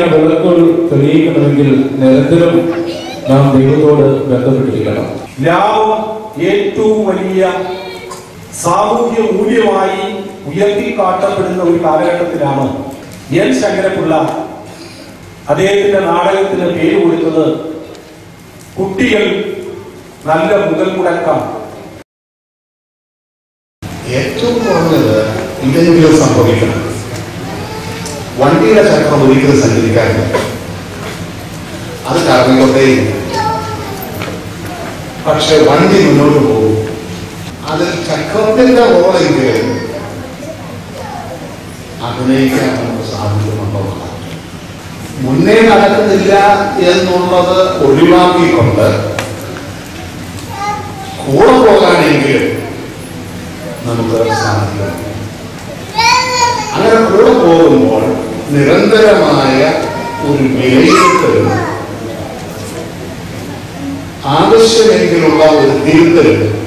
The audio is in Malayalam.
ആ വിളക്കുകൾ തെളിയിക്കണമെങ്കിൽ നിരന്തരം നാം ദൈവത്തോട് ബന്ധപ്പെട്ടിരിക്കണം ലാഭം ഏറ്റവും വലിയ സാമൂഹ്യ മൂല്യമായി ഉയർത്തിക്കാട്ടപ്പെടുന്ന ഒരു കാലഘട്ടത്തിലാണ് എൻ ശങ്കരപിള്ള അദ്ദേഹത്തിന്റെ നാടകത്തിന് പേര് കൊടുത്തത് കുട്ടികൾ നല്ല മുതൽ മുടക്കാം ഏറ്റവും കുറഞ്ഞത് ഇതെങ്കിലും സംഭവിക്കണം വണ്ടിയുടെ ചക്രം ഒരിക്കലും സഞ്ചരിക്കാറില്ല അത് കറങ്ങിക്കൊണ്ടേയില്ല പക്ഷെ വണ്ടി മുന്നോട്ട് പോകും അതിൽ ചക്രത്തിന്റെ റോളെങ്കിൽ അഭിനയിക്കാൻ നമുക്ക് സാധിക്കുന്നുള്ളതാണ് മുന്നേ നടക്കുന്നില്ല എന്നുള്ളത് ഒഴിവാക്കിക്കൊണ്ട് കൂടെ പോകാനെങ്കിലും നമുക്ക് സാധിക്കും അങ്ങനെ കൂടെ പോകുമ്പോൾ നിരന്തരമായ ഒരു വിലയിരുത്തലും ആവശ്യമെങ്കിലുള്ള ഒരു തിരുത്തലും